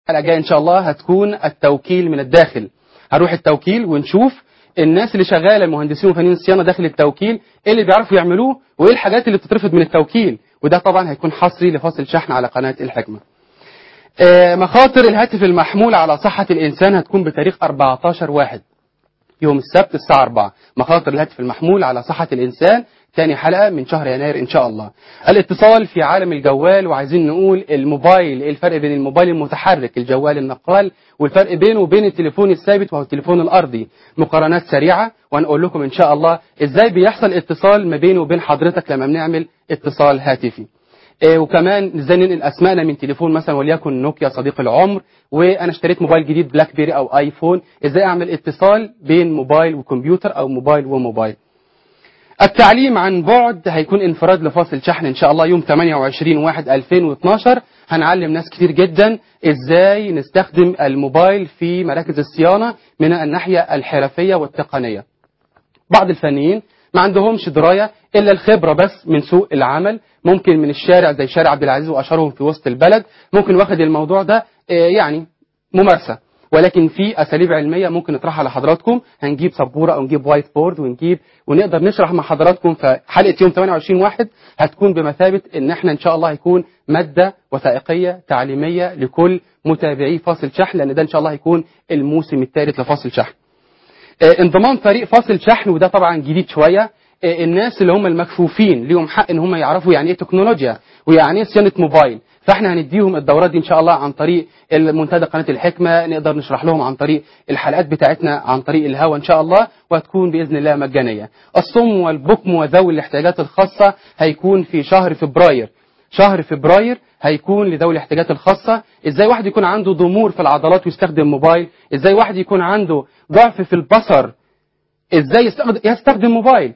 الحلقه الجايه ان شاء الله هتكون التوكيل من الداخل هنروح التوكيل ونشوف الناس اللي شغاله المهندسين وفنيين الصيانه داخل التوكيل ايه اللي بيعرفوا يعملوه وايه الحاجات اللي بتترفض من التوكيل وده طبعا هيكون حصري لفاصل شحن على قناه الحكمه آه، مخاطر الهاتف المحمول على صحه الانسان هتكون بتاريخ 14 واحد يوم السبت الساعة 4 مخاطر الهاتف المحمول على صحة الإنسان تاني حلقة من شهر يناير إن شاء الله الاتصال في عالم الجوال وعايزين نقول الموبايل إيه الفرق بين الموبايل المتحرك الجوال النقال والفرق بينه وبين التليفون الثابت وهو التليفون الأرضي مقارنات سريعة وهنقول لكم إن شاء الله إزاي بيحصل اتصال ما بينه وبين حضرتك لما بنعمل اتصال هاتفي إيه وكمان ازاي ننقل اسمائنا من تليفون مثلا وليكن نوكيا صديق العمر وانا اشتريت موبايل جديد بلاك بيري او ايفون ازاي اعمل اتصال بين موبايل وكمبيوتر او موبايل وموبايل التعليم عن بعد هيكون انفراد لفاصل شحن ان شاء الله يوم 28 1 2012 هنعلم ناس كتير جدا ازاي نستخدم الموبايل في مراكز الصيانه من الناحيه الحرفيه والتقنيه بعض الفنيين ما عندهمش درايه الا الخبره بس من سوق العمل ممكن من الشارع زي شارع عبد العزيز واشهرهم في وسط البلد ممكن واخد الموضوع ده آه، يعني ممارسه ولكن في اساليب علميه ممكن نطرحها لحضراتكم هنجيب سبوره او نجيب وايت بورد ونجيب ونقدر نشرح مع حضراتكم فحلقه يوم 28 واحد هتكون بمثابه ان احنا ان شاء الله هيكون ماده وثائقيه تعليميه لكل متابعي فاصل شحن لان ده ان شاء الله هيكون الموسم الثالث لفاصل شحن آه، انضمام فريق فاصل شحن وده طبعا جديد شويه آه، الناس اللي هم المكفوفين ليهم حق ان هم يعرفوا يعني ايه تكنولوجيا ويعني ايه صيانه موبايل فاحنا هنديهم الدورات دي ان شاء الله عن طريق المنتدى قناه الحكمه نقدر نشرح لهم عن طريق الحلقات بتاعتنا عن طريق الهوا ان شاء الله وهتكون باذن الله مجانيه الصم والبكم وذوي الاحتياجات الخاصه هيكون في شهر فبراير شهر فبراير هيكون لذوي الاحتياجات الخاصة ازاي واحد يكون عنده ضمور في العضلات ويستخدم موبايل ازاي واحد يكون عنده ضعف في البصر ازاي يستخدم, يستخدم موبايل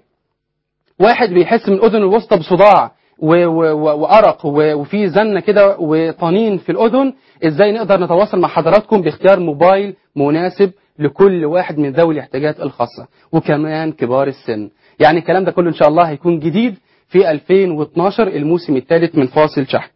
واحد بيحس من اذن الوسطى بصداع و- و- و- وارق و- وفي زنه كده وطنين في الاذن ازاي نقدر نتواصل مع حضراتكم باختيار موبايل مناسب لكل واحد من ذوي الاحتياجات الخاصه وكمان كبار السن يعني الكلام ده كله ان شاء الله هيكون جديد في 2012 الموسم الثالث من فاصل شحن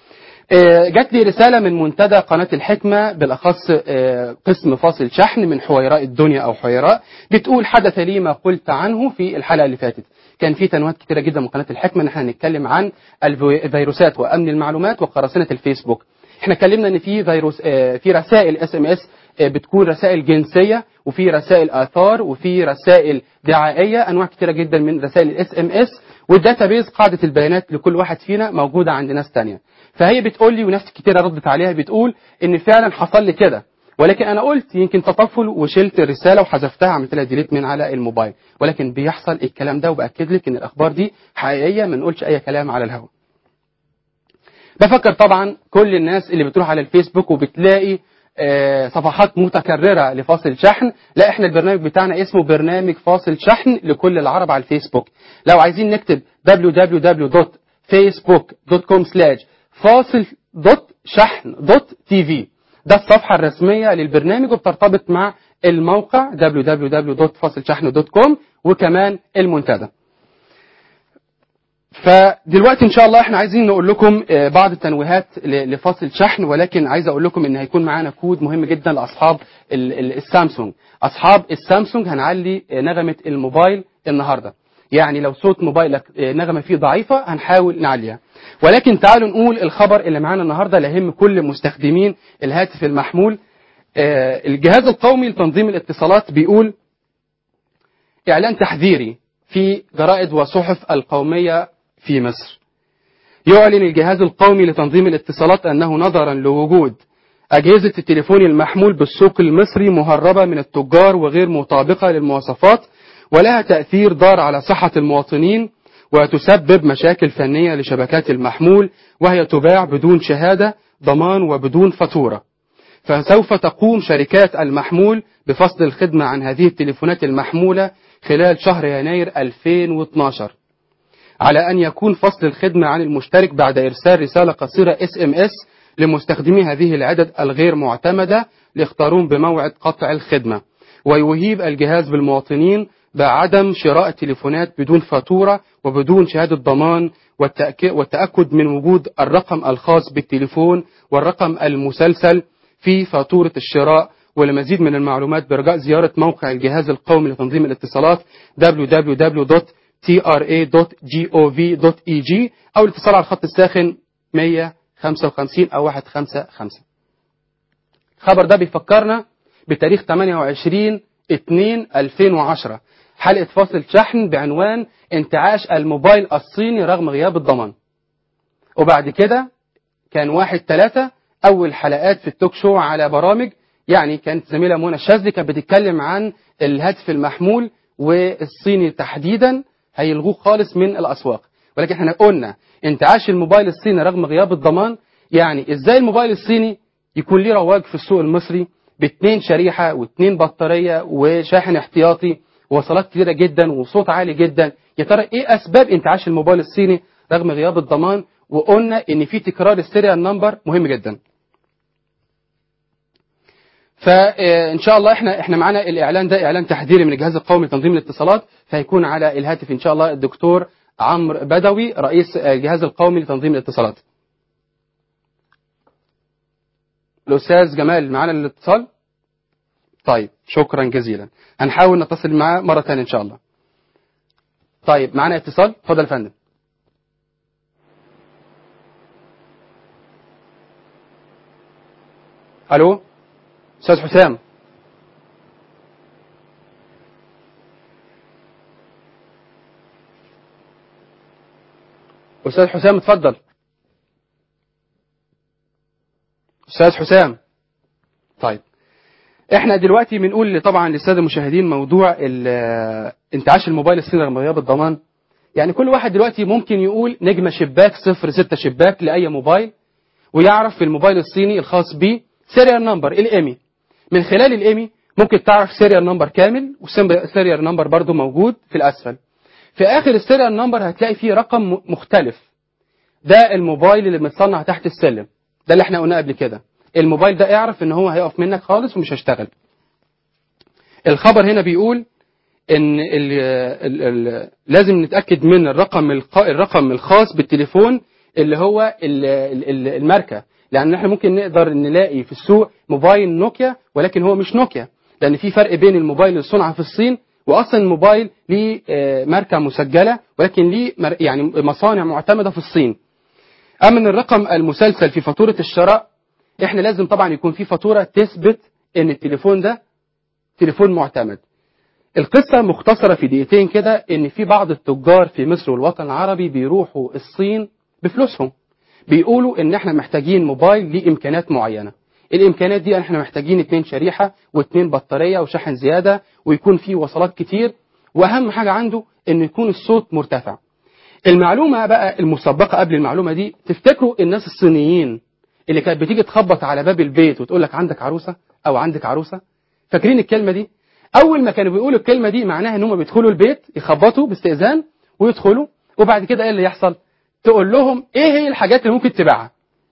آه، جات لي رسالة من منتدى قناة الحكمة بالأخص آه، قسم فاصل شحن من حويراء الدنيا أو حويراء بتقول حدث لي ما قلت عنه في الحلقة اللي فاتت كان في تنويهات كتيرة جدا من قناة الحكمة ان احنا هنتكلم عن الفيروسات وأمن المعلومات وقراصنة الفيسبوك احنا اتكلمنا ان في فيروس آه، في رسائل اس ام اس بتكون رسائل جنسية وفي رسائل آثار وفي رسائل دعائية أنواع كتيرة جدا من رسائل الاس ام اس والداتابيز قاعدة البيانات لكل واحد فينا موجودة عند ناس تانية فهي بتقول لي وناس كتيرة ردت عليها بتقول ان فعلا حصل لي كده ولكن انا قلت يمكن تطفل وشلت الرسالة وحذفتها عملت لها ديليت من على الموبايل ولكن بيحصل الكلام ده وبأكد لك ان الاخبار دي حقيقية ما نقولش اي كلام على الهواء بفكر طبعا كل الناس اللي بتروح على الفيسبوك وبتلاقي آه، صفحات متكررة لفاصل شحن لا احنا البرنامج بتاعنا اسمه برنامج فاصل شحن لكل العرب على الفيسبوك لو عايزين نكتب www.facebook.com فاصل دوت شحن دوت تي في ده الصفحة الرسمية للبرنامج وبترتبط مع الموقع www.فاصلشحن.com وكمان المنتدى فدلوقتي ان شاء الله احنا عايزين نقول لكم آه، بعض التنويهات ل- لفاصل شحن ولكن عايز اقول لكم ان هيكون معانا كود مهم جدا لاصحاب ال- ال- السامسونج اصحاب السامسونج هنعلي آه، نغمة الموبايل النهارده يعني لو صوت موبايلك آه، نغمة فيه ضعيفة هنحاول نعليها ولكن تعالوا نقول الخبر اللي معانا النهارده اللي يهم كل مستخدمين الهاتف المحمول آه، الجهاز القومي لتنظيم الاتصالات بيقول إعلان تحذيري في جرائد وصحف القومية في مصر يعلن الجهاز القومي لتنظيم الاتصالات أنه نظرا لوجود أجهزة التليفون المحمول بالسوق المصري مهربة من التجار وغير مطابقة للمواصفات ولها تأثير ضار على صحة المواطنين وتسبب مشاكل فنية لشبكات المحمول وهي تباع بدون شهادة ضمان وبدون فاتورة فسوف تقوم شركات المحمول بفصل الخدمة عن هذه التليفونات المحمولة خلال شهر يناير 2012 على أن يكون فصل الخدمة عن المشترك بعد إرسال رسالة قصيرة SMS لمستخدمي هذه العدد الغير معتمدة ليختارون بموعد قطع الخدمة ويهيب الجهاز بالمواطنين بعدم شراء تليفونات بدون فاتورة وبدون شهادة ضمان والتأك- والتأكد من وجود الرقم الخاص بالتليفون والرقم المسلسل في فاتورة الشراء ولمزيد من المعلومات برجاء زيارة موقع الجهاز القومي لتنظيم الاتصالات www.tra.gov.eg أو الاتصال على الخط الساخن 155 أو 155 الخبر ده بيفكرنا بتاريخ 28 2 2010 حلقة فاصل شحن بعنوان انتعاش الموبايل الصيني رغم غياب الضمان وبعد كده كان واحد ثلاثة أول حلقات في التوك شو على برامج يعني كانت زميلة منى الشاذلي كانت بتتكلم عن الهاتف المحمول والصيني تحديدا هيلغوه خالص من الأسواق ولكن احنا قلنا انتعاش الموبايل الصيني رغم غياب الضمان يعني ازاي الموبايل الصيني يكون ليه رواج في السوق المصري باثنين شريحة واثنين بطارية وشاحن احتياطي ووصلات كتيرة جدا وصوت عالي جدا يا ترى ايه اسباب انتعاش الموبايل الصيني رغم غياب الضمان وقلنا ان في تكرار السيريال نمبر مهم جدا فان شاء الله احنا احنا معانا الاعلان ده اعلان تحذيري من الجهاز القومي لتنظيم الاتصالات فهيكون على الهاتف ان شاء الله الدكتور عمرو بدوي رئيس الجهاز القومي لتنظيم الاتصالات الاستاذ جمال معانا الاتصال طيب شكرا جزيلا هنحاول نتصل معاه مره ثانيه ان شاء الله طيب معانا اتصال اتفضل يا فندم الو استاذ حسام استاذ حسام اتفضل استاذ حسام طيب احنا دلوقتي بنقول طبعا للساده المشاهدين موضوع ال- انتعاش الموبايل الصيني رغم غياب الضمان يعني كل واحد دلوقتي ممكن يقول نجمه شباك صفر ستة شباك لاي موبايل ويعرف في الموبايل الصيني الخاص بيه سيريال نمبر الايمي من خلال الايمي ممكن تعرف سيريال نمبر كامل وسيريال نمبر برضو موجود في الاسفل في اخر السيريال نمبر هتلاقي فيه رقم م- مختلف ده الموبايل اللي متصنع تحت السلم ده اللي احنا قلناه قبل كده الموبايل ده اعرف ان هو هيقف منك خالص ومش هيشتغل الخبر هنا بيقول ان ال ال ال لازم نتاكد من الرقم الق- الرقم الخاص بالتليفون اللي هو ال ال الماركه لان احنا ممكن نقدر نلاقي في السوق موبايل نوكيا ولكن هو مش نوكيا لان في فرق بين الموبايل الصنع في الصين واصلا الموبايل ليه آه، ماركه مسجله ولكن ليه مر- يعني مصانع معتمده في الصين اما ان الرقم المسلسل في فاتوره الشراء احنا لازم طبعا يكون في فاتوره تثبت ان التليفون ده تليفون معتمد القصة مختصرة في دقيقتين كده إن في بعض التجار في مصر والوطن العربي بيروحوا الصين بفلوسهم بيقولوا إن إحنا محتاجين موبايل ليه إمكانات معينة الإمكانات دي إحنا محتاجين اتنين شريحة واتنين بطارية وشحن زيادة ويكون فيه وصلات كتير وأهم حاجة عنده إنه يكون الصوت مرتفع المعلومة بقى المسبقة قبل المعلومة دي تفتكروا الناس الصينيين اللي كانت بتيجي تخبط على باب البيت وتقول لك عندك عروسة أو عندك عروسة فاكرين الكلمة دي اول ما كانوا بيقولوا الكلمه دي معناها ان هم بيدخلوا البيت يخبطوا باستئذان ويدخلوا وبعد كده ايه اللي يحصل تقول لهم ايه هي الحاجات اللي ممكن تبيعها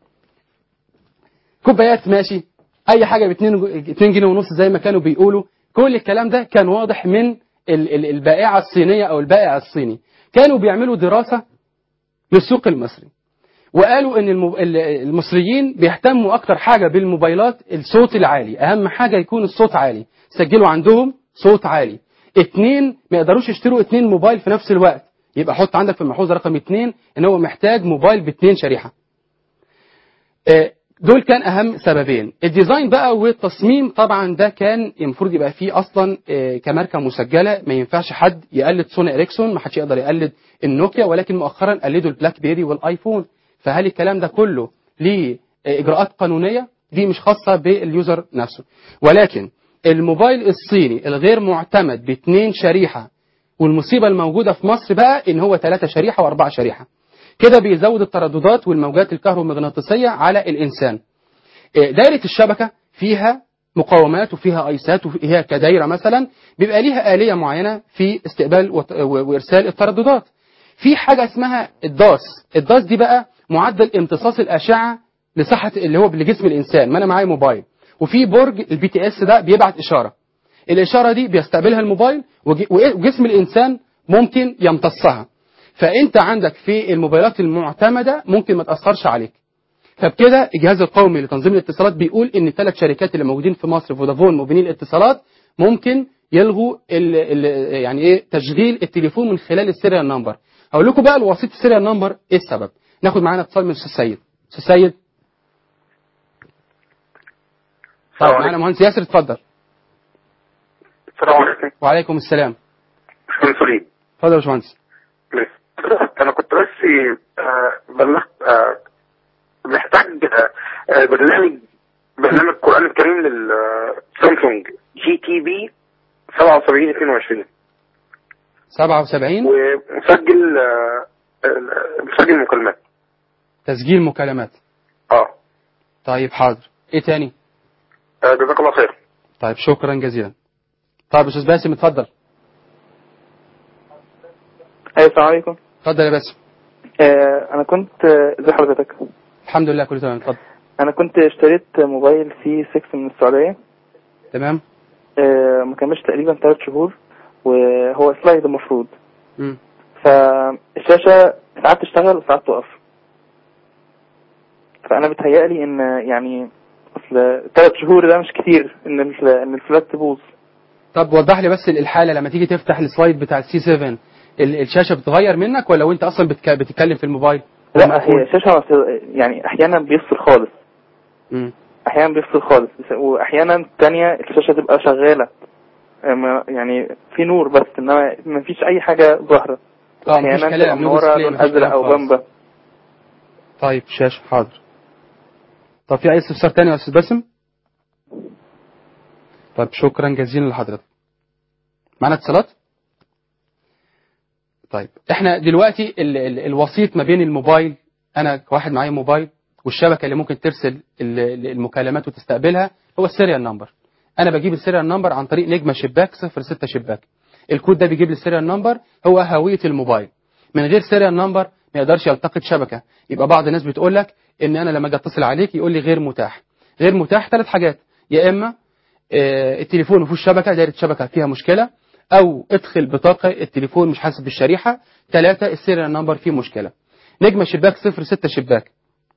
كوبايات ماشي اي حاجه ب 2 2 جنيه ونص زي ما كانوا بيقولوا كل الكلام ده كان واضح من ال- ال- البائعه الصينيه او البائع الصيني كانوا بيعملوا دراسه للسوق المصري وقالوا ان الم- ال- المصريين بيهتموا اكتر حاجه بالموبايلات الصوت العالي اهم حاجه يكون الصوت عالي سجلوا عندهم صوت عالي اتنين ما يقدروش يشتروا اتنين موبايل في نفس الوقت يبقى حط عندك في الملحوظه رقم اتنين ان هو محتاج موبايل باتنين شريحه آه، دول كان اهم سببين الديزاين بقى والتصميم طبعا ده كان المفروض يبقى فيه اصلا آه، كماركه مسجله ما ينفعش حد يقلد سوني اريكسون ما حدش يقدر يقلد النوكيا ولكن مؤخرا قلدوا البلاك بيري والايفون فهل الكلام ده كله ليه آه، اجراءات قانونيه دي مش خاصه باليوزر نفسه ولكن الموبايل الصيني الغير معتمد باثنين شريحه والمصيبه الموجوده في مصر بقى ان هو ثلاثه شريحه واربعه شريحه كده بيزود الترددات والموجات الكهرومغناطيسيه على الانسان إيه، دايره الشبكه فيها مقاومات وفيها ايسات وفيها كدايره مثلا بيبقى ليها اليه معينه في استقبال وت- و- وارسال الترددات في حاجه اسمها الداس الداس دي بقى معدل امتصاص الاشعه لصحه اللي هو لجسم الانسان ما انا معايا موبايل وفي برج البي تي اس ده بيبعت اشاره الاشاره دي بيستقبلها الموبايل وج- وجسم الانسان ممكن يمتصها فانت عندك في الموبايلات المعتمده ممكن ما تاثرش عليك فبكده الجهاز القومي لتنظيم الاتصالات بيقول ان الثلاث شركات اللي موجودين في مصر فودافون موبينيل اتصالات ممكن يلغوا ال ال يعني ايه تشغيل التليفون من خلال السيريال نمبر هقول لكم بقى الوسيط السيريال نمبر ايه السبب ناخد معانا اتصال من الاستاذ سيد استاذ سيد طيب السلام معانا عليكم. مهندس ياسر اتفضل السلام عليكم وعليكم السلام باشمهندس وليد اتفضل يا باشمهندس انا كنت بس آه، بلغت آه، محتاج آه، آه، برنامج برنامج القرآن الكريم للسامسونج جي تي بي 77 22 77 ومسجل آه، آه، مسجل مكالمات تسجيل مكالمات اه طيب حاضر ايه تاني آه، جزاك الله خير طيب شكرا جزيلا طيب استاذ باسم اتفضل ايوه السلام عليكم اتفضل يا باسم آه انا كنت آه، ازي حضرتك الحمد لله كله تمام اتفضل انا كنت اشتريت موبايل سي 6 من السعوديه تمام آه ما كملش تقريبا 3 شهور وهو سلايد المفروض مم. فالشاشه ساعات تشتغل وساعات تقف فانا بتهيألي ان يعني اصل 3 شهور ده مش كتير ان ال- ان الفلات تبوظ طب وضح لي بس الحاله لما تيجي تفتح السلايد بتاع السي 7 ال- الشاشه بتتغير منك ولا وانت اصلا بتك... بتتكلم في الموبايل لا هي الشاشه ما بت- يعني احيانا بيفصل خالص مم. احيانا بيفصل خالص واحيانا تانية الشاشه تبقى شغاله أما يعني في نور بس انما ما فيش اي حاجه ظاهره اه مفيش احيانا كلام تبقى نو منوره ديسبلاي لون مفيش ازرق كلام او خالص. بامبا طيب شاشه حاضر طب في اي استفسار تاني يا استاذ باسم طيب شكرا جزيلا لحضرتك معانا اتصالات طيب احنا دلوقتي ال ال الوسيط ما بين الموبايل انا كواحد معايا موبايل والشبكه اللي ممكن ترسل ال- ال- المكالمات وتستقبلها هو السيريال نمبر انا بجيب السيريال نمبر عن طريق نجمه شباك 06 شباك الكود ده بيجيب لي السيريال نمبر هو هويه الموبايل من غير سيريال نمبر ما يقدرش يلتقط شبكه يبقى بعض الناس بتقول لك ان انا لما اجي اتصل عليك يقول لي غير متاح غير متاح ثلاث حاجات يا اما آه، التليفون ما فيهوش شبكه دايره شبكه فيها مشكله او ادخل بطاقه التليفون مش حاسب بالشريحه ثلاثه السيريال نمبر فيه مشكله نجمه شباك 06 شباك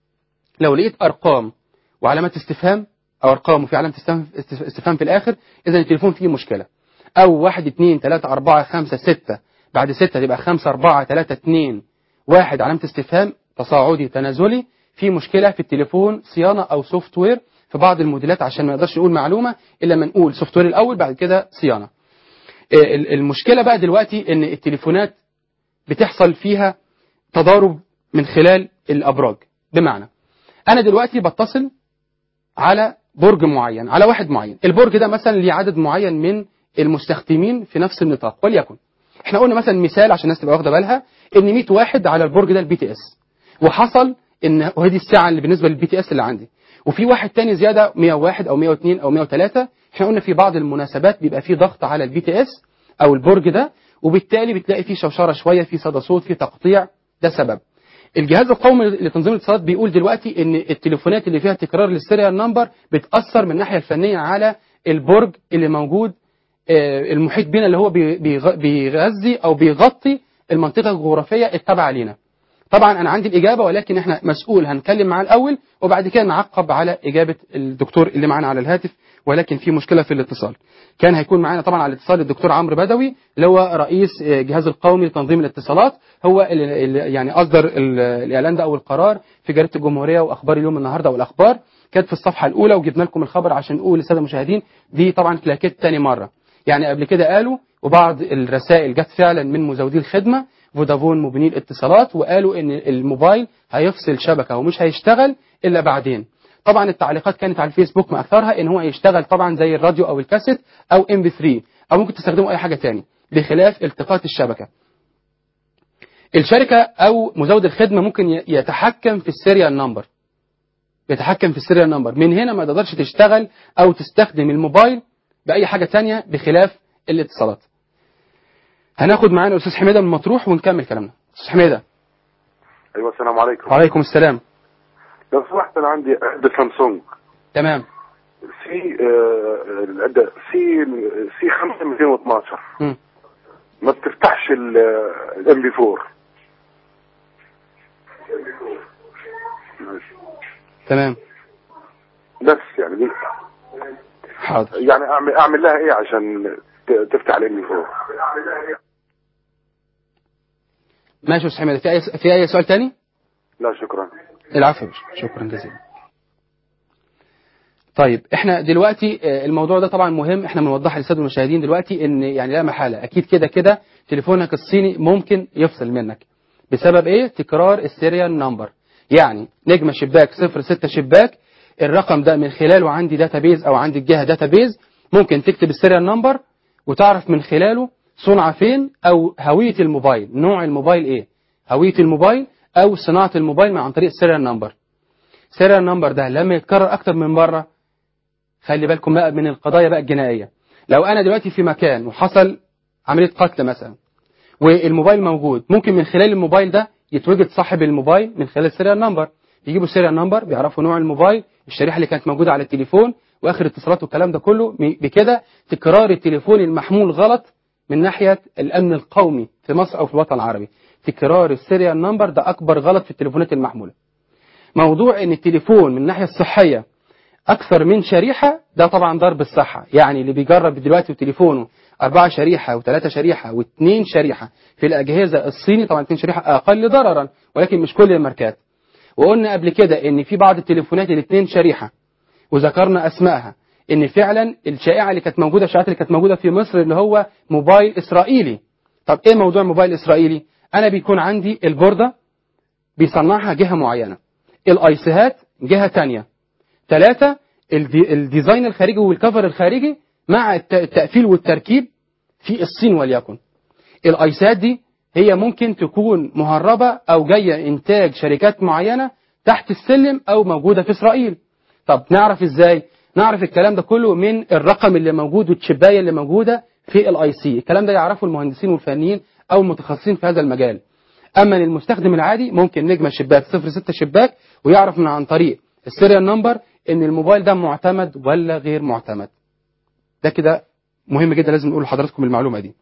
لو لقيت ارقام وعلامات استفهام او ارقام وفي علامه استفهام استفهام في الاخر اذا التليفون فيه مشكله او 1 2 3 4 5 6 بعد 6 تبقى 5 4 3 2 واحد علامه استفهام تصاعدي تنازلي في مشكله في التليفون صيانه او سوفت وير في بعض الموديلات عشان ما نقدرش نقول معلومه الا لما نقول سوفت وير الاول بعد كده صيانه آه، ال- المشكله بقى دلوقتي ان التليفونات بتحصل فيها تضارب من خلال الابراج بمعنى انا دلوقتي بتصل على برج معين على واحد معين البرج ده مثلا ليه عدد معين من المستخدمين في نفس النطاق وليكن احنا قلنا مثلا مثال عشان الناس تبقى واخده بالها ان 100 واحد على البرج ده البي تي اس وحصل ان وهي الساعه اللي بالنسبه للبي تي اس اللي عندي وفي واحد تاني زياده 101 او 102 او 103 احنا قلنا في بعض المناسبات بيبقى في ضغط على البي تي اس او البرج ده وبالتالي بتلاقي فيه شوشره شويه في صدى صوت في تقطيع ده سبب الجهاز القومي لتنظيم الاتصالات بيقول دلوقتي ان التليفونات اللي فيها تكرار للسيريال نمبر بتاثر من الناحيه الفنيه على البرج اللي موجود آه، المحيط بينا اللي هو بي- بيغ- بيغذي او بيغطي المنطقه الجغرافيه التابعه لينا طبعا انا عندي الاجابه ولكن احنا مسؤول هنتكلم معاه الاول وبعد كده نعقب على اجابه الدكتور اللي معانا على الهاتف ولكن في مشكله في الاتصال كان هيكون معانا طبعا على الاتصال الدكتور عمرو بدوي اللي هو رئيس آه، الجهاز القومي لتنظيم الاتصالات هو اللي اللي يعني اصدر ال- الاعلان ده او القرار في جريده الجمهوريه واخبار اليوم النهارده والاخبار كانت في الصفحه الاولى وجبنا لكم الخبر عشان نقول للساده المشاهدين دي طبعا كلاكيت تاني مره يعني قبل كده قالوا وبعض الرسائل جت فعلا من مزودي الخدمه فودافون موبينيل اتصالات وقالوا ان الموبايل هيفصل شبكه ومش هيشتغل الا بعدين طبعا التعليقات كانت على الفيسبوك ما اكثرها ان هو هيشتغل طبعا زي الراديو او الكاسيت او ام بي 3 او ممكن تستخدموا اي حاجه تاني بخلاف التقاط الشبكه الشركه او مزود الخدمه ممكن ي- يتحكم في السيريال نمبر يتحكم في السيريال نمبر من هنا ما تقدرش تشتغل او تستخدم الموبايل باي حاجه تانية بخلاف الاتصالات هناخد معانا الاستاذ حميده من مطروح ونكمل كلامنا استاذ حميده ايوه السلام عليكم وعليكم السلام لو سمحت انا عندي عده سامسونج تمام سي آه، العده سي سي 5 212 مم. ما بتفتحش الام بي 4 تمام بس يعني دي حاضر يعني اعمل اعمل لها ايه عشان ت- تفتح الام فوق ماشي يا استاذ حماده في اي في اي سؤال تاني لا شكرا العفو يا باشا شكرا جزيلا طيب احنا دلوقتي آه، الموضوع ده طبعا مهم احنا بنوضحها للساده المشاهدين دلوقتي ان يعني لا محاله اكيد كده كده تليفونك الصيني ممكن يفصل منك بسبب ايه تكرار السيريال نمبر يعني نجمه شباك 06 شباك الرقم ده من خلاله عندي داتابيز او عندي الجهه داتابيز ممكن تكتب السيريال نمبر وتعرف من خلاله صنع فين او هويه الموبايل نوع الموبايل ايه هويه الموبايل او صناعه الموبايل عن طريق السيريال نمبر سيريال نمبر ده لما يتكرر اكتر من مره خلي بالكم بقى من القضايا بقى الجنائيه لو انا دلوقتي في مكان وحصل عمليه قتل مثلا والموبايل موجود ممكن من خلال الموبايل ده يتوجد صاحب الموبايل من خلال السيريال نمبر يجيبوا السيريال نمبر بيعرفوا نوع الموبايل الشريحه اللي كانت موجوده على التليفون واخر اتصالات والكلام ده كله م- بكده تكرار التليفون المحمول غلط من ناحيه الامن القومي في مصر او في الوطن العربي تكرار السيريال نمبر ده اكبر غلط في التليفونات المحموله موضوع ان التليفون من الناحيه الصحيه اكثر من شريحه ده طبعا ضرب الصحه يعني اللي بيجرب دلوقتي تليفونه أربعة شريحة وثلاثة شريحة واثنين شريحة في الأجهزة الصيني طبعا اثنين شريحة أقل ضررا ولكن مش كل الماركات وقلنا قبل كده إن في بعض التليفونات الاثنين شريحة وذكرنا أسمائها إن فعلا الشائعة اللي كانت موجودة الشائعات اللي كانت موجودة في مصر اللي هو موبايل إسرائيلي طب إيه موضوع موبايل إسرائيلي أنا بيكون عندي البوردة بيصنعها جهة معينة الايسيهات جهة تانية ثلاثة الدي الديزاين الخارجي والكفر الخارجي مع الت- التقفيل والتركيب في الصين وليكن الايسات دي هي ممكن تكون مهربة او جاية انتاج شركات معينة تحت السلم او موجودة في اسرائيل طب نعرف ازاي نعرف الكلام ده كله من الرقم اللي موجود والشباية اللي موجودة في الاي سي الكلام ده يعرفه المهندسين والفنيين او المتخصصين في هذا المجال اما للمستخدم العادي ممكن نجمة شباك 06 شباك ويعرف من عن طريق السيريال نمبر ان الموبايل ده معتمد ولا غير معتمد ده كده مهم جدا لازم نقول لحضراتكم المعلومه دي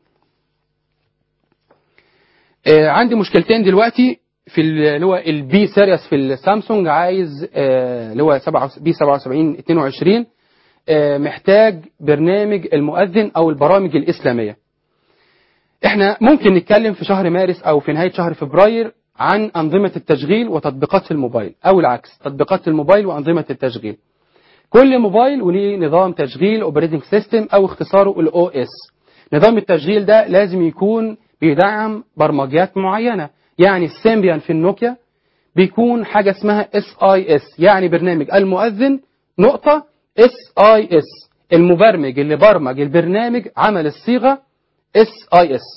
آه عندي مشكلتين دلوقتي في ال- اللي هو البي سيريس في السامسونج عايز آه اللي هو بي 77 22 آه محتاج برنامج المؤذن او البرامج الاسلاميه احنا ممكن نتكلم في شهر مارس او في نهايه شهر فبراير عن انظمه التشغيل وتطبيقات الموبايل او العكس تطبيقات الموبايل وانظمه التشغيل كل موبايل وليه نظام تشغيل اوبريتنج سيستم او اختصاره الاو اس نظام التشغيل ده لازم يكون بيدعم برمجيات معينه يعني السيمبيان في النوكيا بيكون حاجه اسمها اس اي اس يعني برنامج المؤذن نقطه اس اي اس المبرمج اللي برمج البرنامج عمل الصيغه اس اي اس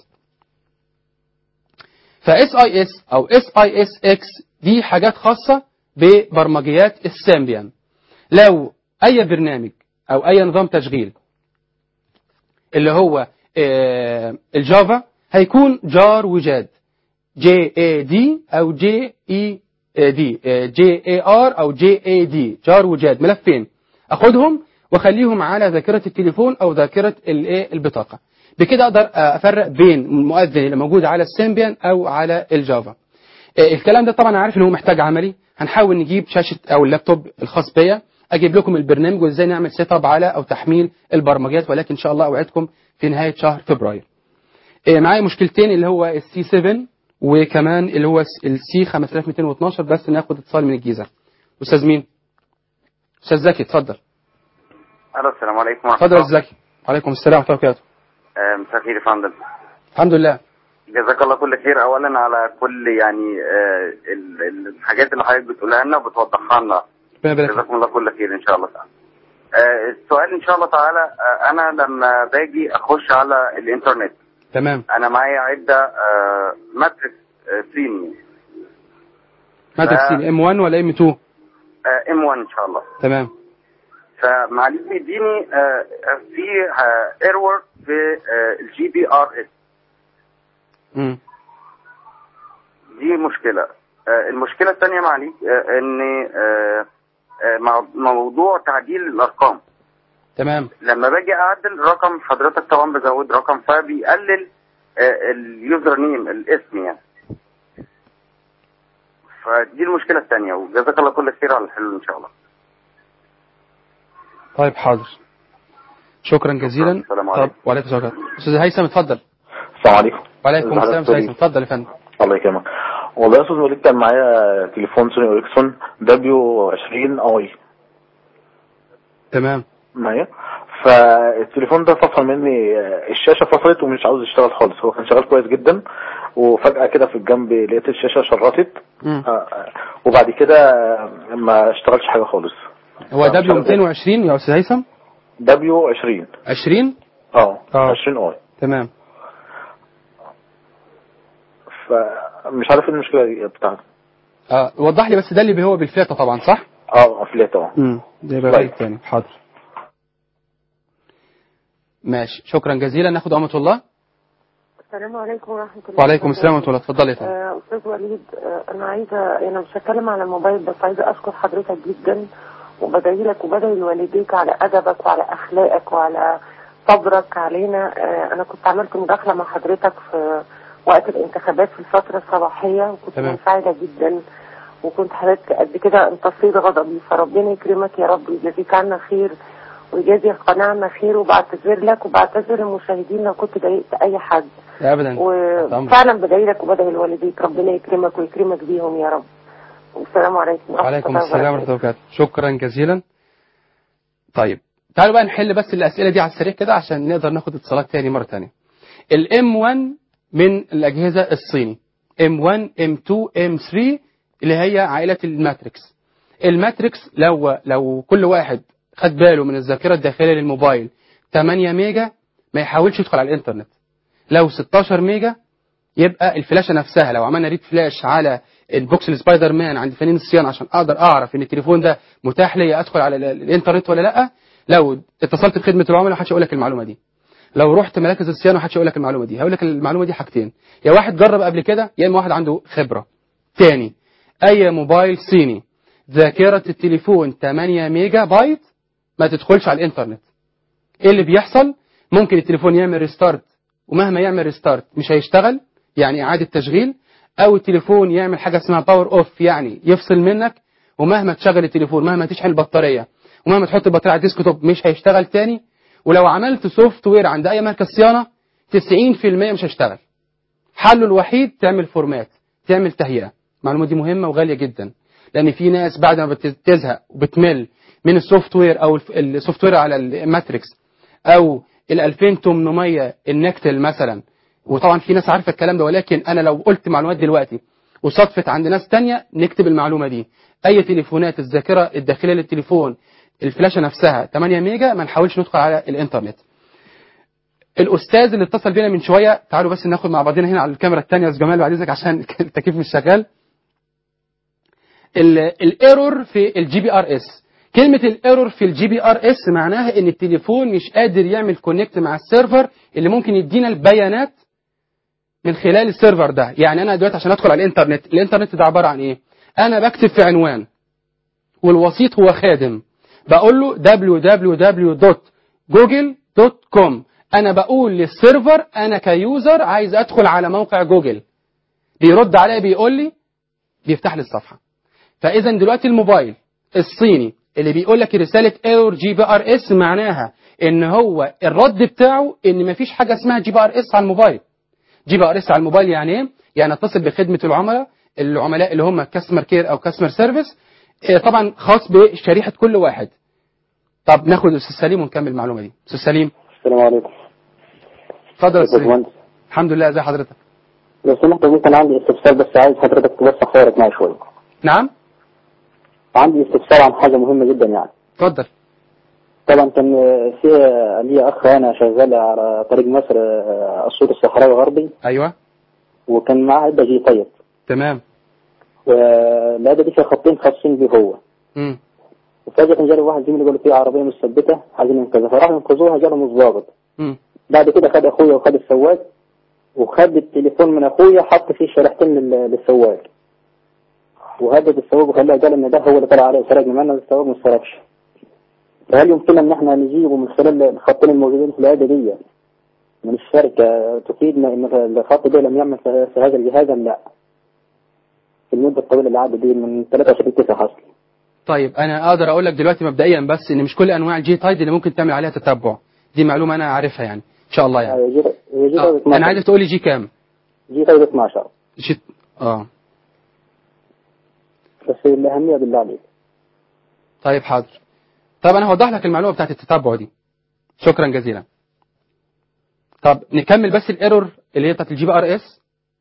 فاس اي اس او اس اي اس اكس دي حاجات خاصه ببرمجيات السيمبيان لو اي برنامج او اي نظام تشغيل اللي هو آه، الجافا هيكون جار وجاد جي اي دي او جي اي دي جي اي ار او جي اي دي جار وجاد ملفين اخدهم واخليهم على ذاكره التليفون او ذاكره الايه البطاقه بكده اقدر افرق بين المؤذن اللي موجود على السيمبيان او على الجافا آه، الكلام ده طبعا عارف ان هو محتاج عملي هنحاول نجيب شاشه او اللابتوب الخاص بيا اجيب لكم البرنامج وازاي نعمل سيت اب على او تحميل البرمجيات ولكن ان شاء الله اوعدكم في نهايه شهر فبراير آه، معايا مشكلتين اللي هو السي 7 وكمان اللي هو السي 5212 بس ناخد اتصال من الجيزه استاذ مين استاذ زكي اتفضل الو السلام عليكم ورحمه اتفضل يا الله أستاذ زكي وعليكم السلام ورحمه الله وبركاته آه، مساء الخير يا فندم الحمد لله جزاك الله كل خير اولا على كل يعني آه، ال- ال- الحاجات اللي حضرتك بتقولها لنا وبتوضحها لنا ربنا يبارك فيك. جزاكم الله كل خير ان شاء الله تعالى آه، السؤال ان شاء الله تعالى آه، انا لما باجي اخش على الانترنت تمام انا معايا عده آه، ماتريكس آه، صيني ماتريكس ف- ام 1 ولا ام 2 ام 1 ان شاء الله تمام فمعلش بيديني آه، في ايرور في الجي بي ار اس امم دي مشكلة آه، المشكلة الثانية معلش آه، ان آه، آه، مع- موضوع تعديل الارقام تمام لما باجي اعدل رقم حضرتك طبعا بزود رقم فبيقلل آه، اليوزر نيم الاسم يعني فدي المشكله الثانيه وجزاك الله كل خير على الحلول ان شاء الله طيب حاضر شكرا جزيلا السلام طب عليكم. وعليكم السلام استاذ هيثم اتفضل السلام عليكم وعليكم السلام استاذ هيثم اتفضل يا فندم الله يكرمك والله يا استاذ وليد كان معايا تليفون سوني اريكسون دبليو 20 اي تمام معايا فالتليفون ده فصل مني الشاشه فصلت ومش عاوز يشتغل خالص هو كان شغال كويس جدا وفجاه كده في الجنب لقيت الشاشه شرطت مم. آه، وبعد كده ما اشتغلش حاجه خالص هو دبليو 220 يا استاذ هيثم دبليو 20 20 اه آه. 20 اي تمام فمش عارف ايه المشكله دي بتاعته اه وضح لي بس ده اللي هو بالفلاتة طبعا صح اه افلات اه امم ده يبقى طيب. غريب تاني حاضر ماشي شكرا جزيلا ناخد أمة الله السلام عليكم ورحمة الله وعليكم السلام ورحمة الله اتفضل يا فندم آه، أستاذ وليد آه، أنا عايزة أنا مش هتكلم على الموبايل بس عايزة أشكر حضرتك جدا وبدعي لك وبدعي لوالديك على أدبك وعلى أخلاقك وعلى صبرك علينا آه، أنا كنت عملت مداخلة مع حضرتك في وقت الانتخابات في الفترة الصباحية وكنت تمام. منفعلة جدا وكنت حضرتك قد كده امتصيت غضبي فربنا يكرمك يا رب ويجازيك عنا خير ويجازي قناعنا خير وبعتذر لك وبعتذر للمشاهدين لو كنت ضايقت أي حد ابدا وفعلا بدعي لك وبدعي لوالديك ربنا يكرمك ويكرمك بيهم يا رب والسلام عليكم ورحمة وعليكم الله السلام ورحمة الله وبركاته شكرا جزيلا طيب تعالوا بقى نحل بس الأسئلة دي على السريع كده عشان نقدر ناخد اتصالات تاني مرة تانية الام 1 من الأجهزة الصيني M1 M2 M3 اللي هي عائلة الماتريكس الماتريكس لو لو كل واحد خد باله من الذاكرة الداخلية للموبايل 8 ميجا ما يحاولش يدخل على الانترنت لو 16 ميجا يبقى الفلاشة نفسها لو عملنا ريد فلاش على البوكس السبايدر مان عند فنان الصيانة عشان اقدر اعرف ان التليفون ده متاح لي ادخل على ال- الانترنت ولا لا لو اتصلت بخدمة العملاء محدش يقول لك المعلومة دي لو رحت مراكز الصيانة محدش يقول لك المعلومة دي هقول لك المعلومة دي حاجتين يا واحد جرب قبل كده يا اما واحد عنده خبرة تاني اي موبايل صيني ذاكرة التليفون 8 ميجا بايت ما تدخلش على الانترنت ايه اللي بيحصل ممكن التليفون يعمل ريستارت ومهما يعمل ريستارت مش هيشتغل يعني اعادة تشغيل او التليفون يعمل حاجة اسمها باور اوف يعني يفصل منك ومهما تشغل التليفون مهما تشحن البطارية ومهما تحط البطارية على الديسك توب مش هيشتغل تاني ولو عملت سوفت وير عند اي مركز صيانة 90% مش هيشتغل حله الوحيد تعمل فورمات تعمل تهيئة المعلومة دي مهمة وغالية جدا لان في ناس بعد ما بتزهق وبتمل من السوفت وير او الف- السوفت وير على الماتريكس او ال 2800 النكتل مثلا وطبعا في ناس عارفه الكلام ده ولكن انا لو قلت معلومات دلوقتي وصدفت عند ناس تانية نكتب المعلومه دي اي تليفونات الذاكره الداخليه للتليفون الفلاشه نفسها 8 ميجا ما نحاولش ندخل على الانترنت الاستاذ اللي اتصل بينا من شويه تعالوا بس ناخد مع بعضنا هنا على الكاميرا الثانيه يا استاذ جمال بعد اذنك عشان التكييف مش شغال الايرور في الجي بي ار اس كلمة الايرور في الجي بي ار اس معناها ان التليفون مش قادر يعمل كونكت مع السيرفر اللي ممكن يدينا البيانات من خلال السيرفر ده يعني انا دلوقتي عشان ادخل على الانترنت الانترنت ده عبارة عن ايه انا بكتب في عنوان والوسيط هو خادم بقول له www.google.com انا بقول للسيرفر انا كيوزر عايز ادخل على موقع جوجل بيرد عليا بيقول لي بيفتح لي الصفحة فاذا دلوقتي الموبايل الصيني اللي بيقول لك رساله ايرور جي بي ار اس معناها ان هو الرد بتاعه ان مفيش حاجه اسمها جي بي ار اس على الموبايل جي بي ار اس على الموبايل يعني ايه يعني اتصل بخدمه العملاء العملاء اللي هم كاستمر كير او كاستمر سيرفيس طبعا خاص بشريحه كل واحد طب ناخد استاذ سليم ونكمل المعلومه دي استاذ سليم السلام عليكم اتفضل يا يا استاذ سليم باشمهندس الحمد لله ازي حضرتك لو سمحت ممكن عندي استفسار بس عايز حضرتك توسع خيرك معي شويه نعم عندي استفسار عن حاجه مهمه جدا يعني اتفضل طبعا كان في لي اخ انا شغال على طريق مصر آه، الصوت الصحراوي الغربي ايوه وكان معاه عده جي طيب تمام والعده دي فيها خطين خاصين بيه هو امم وفجاه جاله واحد زميلي قال له في عربيه مثبته عايزين ينقذها فراح ينقذوها جاله مش ضابط امم بعد كده خد اخويا وخد السواق وخد التليفون من اخويا حط فيه شريحتين لل- للسواق وهدد السواق وخلاه قال ان ده هو اللي طلع عليه سرقني مع ان السواق ما سرقش فهل يمكن ان احنا نجيبه من خلال الخطين الموجودين في العاده دي من الشركه تفيدنا ان الخط ده لم يعمل في في هذا الجهاز ام لا؟ في المده الطويله اللي عدت دي من 23 9 حصل طيب انا اقدر اقول لك دلوقتي مبدئيا بس ان مش كل انواع الجي تايد اللي ممكن تعمل عليها تتبع دي معلومه انا عارفها يعني ان شاء الله يعني هي جي هي جي آه. تايد 12 انا عايزك تقول لي جي كام جي تايد 12 جي اه بس الاهميه بالله عليك طيب حاضر طب انا هوضح لك المعلومه بتاعت التتبع دي شكرا جزيلا طب نكمل بس الايرور اللي هي بتاعت الجي بي ار اس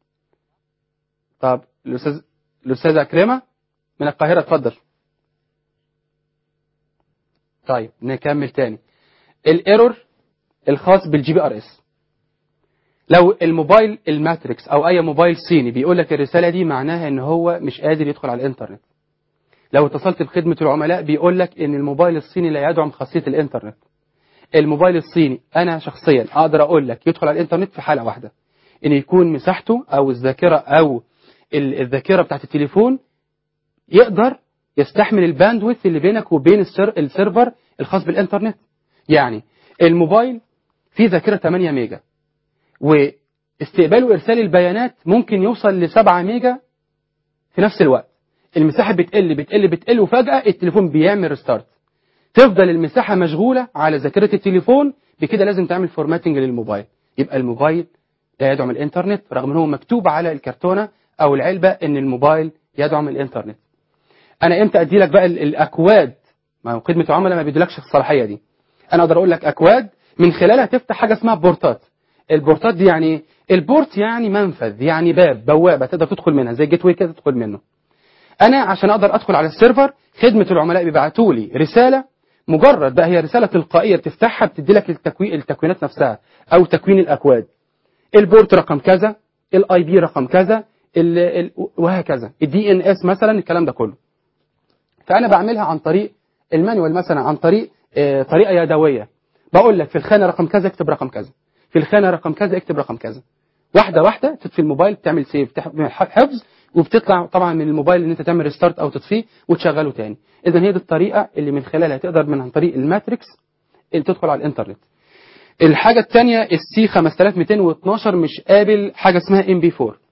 طب الاستاذ الاستاذه اكرمه من القاهره اتفضل طيب نكمل تاني الايرور الخاص بالجي بي ار اس لو الموبايل الماتريكس او اي موبايل صيني بيقول لك الرساله دي معناها ان هو مش قادر يدخل على الانترنت لو اتصلت بخدمه العملاء بيقول لك ان الموبايل الصيني لا يدعم خاصيه الانترنت الموبايل الصيني انا شخصيا اقدر اقول لك يدخل على الانترنت في حاله واحده ان يكون مساحته او الذاكره او ال- الذاكره بتاعت التليفون يقدر يستحمل الباندويث اللي بينك وبين السر السيرفر الخاص بالانترنت يعني الموبايل فيه ذاكره 8 ميجا واستقبال وارسال البيانات ممكن يوصل ل 7 ميجا في نفس الوقت المساحه بتقل بتقل بتقل وفجاه التليفون بيعمل ريستارت تفضل المساحه مشغوله على ذاكره التليفون بكده لازم تعمل فورماتنج للموبايل يبقى الموبايل لا يدعم الانترنت رغم ان هو مكتوب على الكرتونه او العلبه ان الموبايل يدعم الانترنت انا امتى ادي لك بقى ال- الاكواد ما هو خدمه العملاء ما بيدولكش الصلاحيه دي انا اقدر اقول لك اكواد من خلالها تفتح حاجه اسمها بورتات البورتات دي يعني ايه البورت يعني منفذ يعني باب بوابه تقدر تدخل منها زي جيت واي كده تدخل منه انا عشان اقدر ادخل على السيرفر خدمه العملاء بيبعتوا لي رساله مجرد بقى هي رساله تلقائيه بتفتحها بتدي لك التكوين التكوينات نفسها او تكوين الاكواد البورت رقم كذا الاي بي رقم كذا ال ال وهكذا الدي ان اس مثلا الكلام ده كله فانا بعملها عن طريق المانيوال مثلا عن طريق آه، طريقه يدويه بقول لك في الخانه رقم كذا اكتب رقم كذا في الخانه رقم كذا اكتب رقم كذا واحده واحده تطفي الموبايل بتعمل سيف تح- حفظ وبتطلع طبعا من الموبايل ان انت تعمل ريستارت او تطفيه وتشغله تاني اذا هي دي الطريقه اللي من خلالها تقدر من عن طريق الماتريكس اللي تدخل على الانترنت الحاجه الثانيه السي 5212 مش قابل حاجه اسمها ام بي 4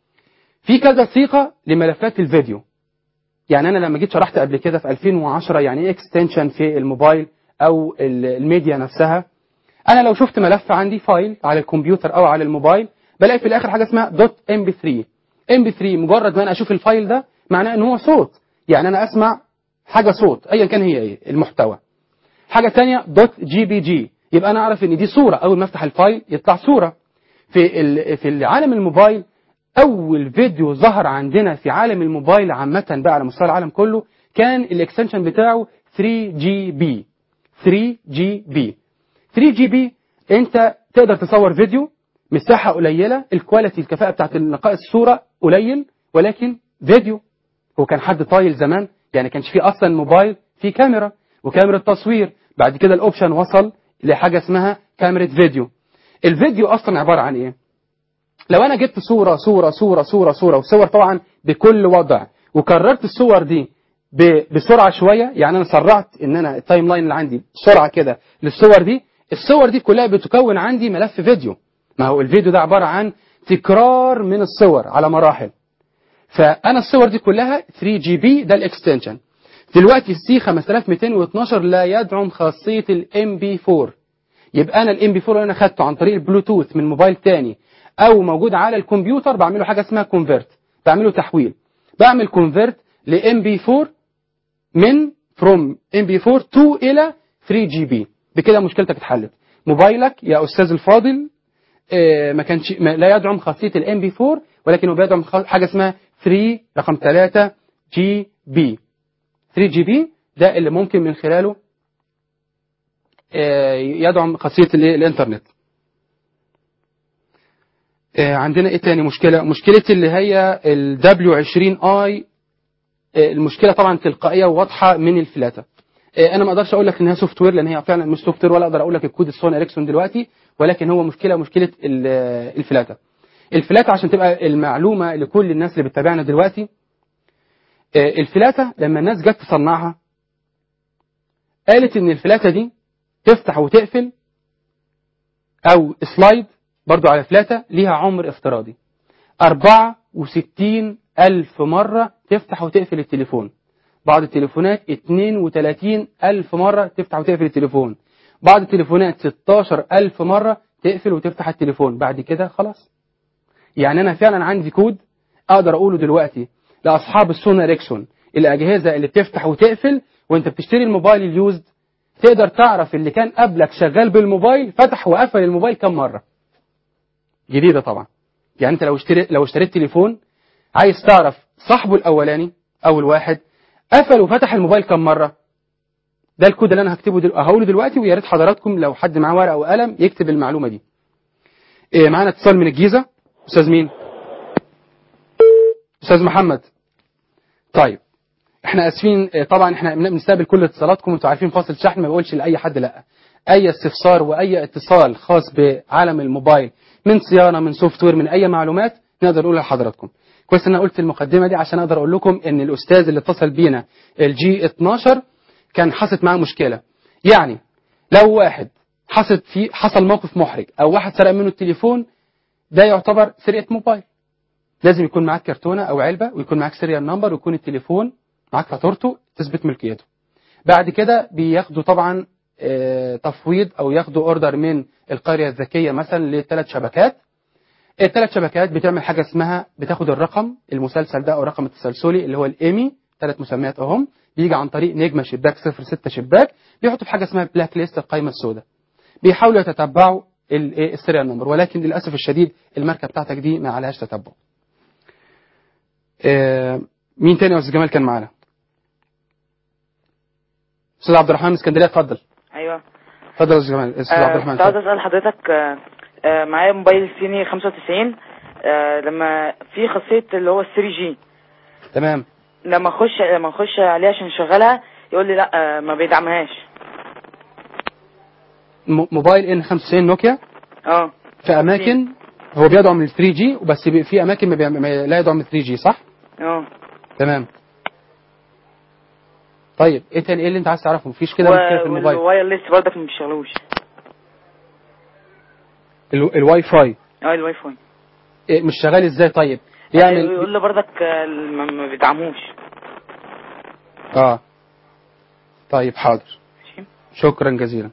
في كذا صيغه لملفات الفيديو يعني انا لما جيت شرحت قبل كده في 2010 يعني ايه اكستنشن في الموبايل او ال- الميديا نفسها انا لو شفت ملف عندي فايل على الكمبيوتر او على الموبايل بلاقي في الاخر حاجه اسمها دوت ام بي 3 ام بي 3 مجرد ما انا اشوف الفايل ده معناه ان هو صوت يعني انا اسمع حاجه صوت ايا كان هي ايه المحتوى حاجه ثانيه دوت جي بي جي يبقى انا اعرف ان دي صوره اول ما افتح الفايل يطلع صوره في ال- في العالم الموبايل اول فيديو ظهر عندنا في عالم الموبايل عامه بقى على مستوى العالم كله كان الاكستنشن بتاعه 3 جي بي 3 جي بي 3 جي بي انت تقدر تصور فيديو مساحه قليله الكواليتي الكفاءه بتاعت نقاء الصوره قليل ولكن فيديو هو كان حد طايل زمان يعني كانش فيه اصلا موبايل فيه كاميرا وكاميرا تصوير بعد كده الاوبشن وصل لحاجه اسمها كاميرا فيديو الفيديو اصلا عباره عن ايه لو انا جبت صوره صوره صوره صوره صوره وصور طبعا بكل وضع وكررت الصور دي ب- بسرعه شويه يعني انا سرعت ان انا التايم لاين اللي عندي سرعه كده للصور دي الصور دي كلها بتكون عندي ملف فيديو ما هو الفيديو ده عباره عن تكرار من الصور على مراحل فانا الصور دي كلها 3 جي بي ده الاكستنشن دلوقتي السي 5212 لا يدعم خاصيه الام بي 4 يبقى انا الام بي 4 اللي انا خدته عن طريق البلوتوث من موبايل تاني او موجود على الكمبيوتر بعمله حاجه اسمها كونفرت بعمله تحويل بعمل كونفرت لام بي 4 من فروم ام بي 4 2 الى 3 جي بي بكده مشكلتك اتحلت موبايلك يا استاذ الفاضل آه، ما كانش ما لا يدعم خاصيه الام بي 4 ولكنه بيدعم خ- حاجه اسمها 3 رقم 3 جي بي 3 جي بي ده اللي ممكن من خلاله آه، يدعم خاصيه الإيه؟ الانترنت آه، عندنا ايه تاني مشكله مشكله اللي هي ال W20i آه، المشكله طبعا تلقائيه وواضحه من الفلاته آه، انا ما اقدرش اقول لك انها سوفت وير لان هي فعلا مش سوفت وير ولا اقدر اقول لك الكود السوني اريكسون دلوقتي ولكن هو مشكله مشكله ال- آه، الفلاته الفلاته عشان تبقى المعلومه لكل الناس اللي بتتابعنا دلوقتي آه، الفلاته لما الناس جت تصنعها قالت ان الفلاته دي تفتح وتقفل او سلايد برضو على فلاتة ليها عمر افتراضي 64 ألف مرة تفتح وتقفل التليفون بعض التليفونات 32 ألف مرة تفتح وتقفل التليفون بعض التليفونات 16 ألف مرة تقفل وتفتح التليفون بعد كده خلاص يعني أنا فعلا عندي كود أقدر أقوله دلوقتي لأصحاب السونا ريكسون الأجهزة اللي بتفتح وتقفل وأنت بتشتري الموبايل اليوزد تقدر تعرف اللي كان قبلك شغال بالموبايل فتح وقفل الموبايل كم مرة جديدة طبعا يعني أنت لو اشتريت لو اشتريت تليفون عايز تعرف صاحبه الأولاني أول واحد قفل وفتح الموبايل كم مرة ده الكود اللي انا هكتبه دل... هقوله دلوقتي ويا ريت حضراتكم لو حد معاه ورقه وقلم يكتب المعلومه دي إيه معانا اتصال من الجيزه استاذ مين استاذ محمد طيب احنا اسفين إيه طبعا احنا بنستقبل كل اتصالاتكم انتوا عارفين فاصل شحن ما بقولش لاي حد لا اي استفسار واي اتصال خاص بعالم الموبايل من صيانه من سوفت وير من اي معلومات نقدر نقولها لحضراتكم كويس ان انا قلت المقدمه دي عشان اقدر اقول لكم ان الاستاذ اللي اتصل بينا الجي 12 كان حصلت معاه مشكله يعني لو واحد حصلت فيه حصل موقف محرج او واحد سرق منه التليفون ده يعتبر سرقه موبايل لازم يكون معاك كرتونه او علبه ويكون معاك سيريال نمبر ويكون التليفون معاك فاتورته تثبت ملكيته بعد كده بياخدوا طبعا آه، تفويض او ياخدوا اوردر من القريه الذكيه مثلا لثلاث شبكات الثلاث شبكات بتعمل حاجه اسمها بتاخد الرقم المسلسل ده او الرقم التسلسلي اللي هو الايمي ثلاث مسميات اهم بيجي عن طريق نجمه شباك 06 شباك بيحطوا في حاجه اسمها بلاك ليست القائمه السوداء بيحاولوا يتتبعوا ال- إيه السيريال نمبر ولكن للاسف الشديد الماركه بتاعتك دي ما عليهاش تتبع آه، مين تاني يا استاذ جمال كان معانا استاذ عبد الرحمن من اسكندريه اتفضل ايوه اتفضل يا استاذ جمال استاذ عبد الرحمن كنت عاوز اتفضل. اسال حضرتك آه، آه، معايا موبايل صيني 95 آه، لما في خاصيه اللي هو 3 جي تمام لما اخش لما اخش عليه عشان اشغلها يقول لي لا آه، ما بيدعمهاش م- موبايل ان 95 نوكيا اه في اماكن هو بيدعم ال 3 جي بس بي- في اماكن ما بيعم- ما لا يدعم ال 3 جي صح اه تمام طيب ايه تاني ايه اللي انت عايز تعرفه مفيش كده مشكله في الموبايل والوايرلس برضك ما بيشتغلوش ال- الواي فاي اه الواي فاي إيه مش شغال ازاي طيب يعني يعمل يقول لي برضك آه، ما ما بيدعموش اه طيب حاضر ماشي. شكرا جزيلا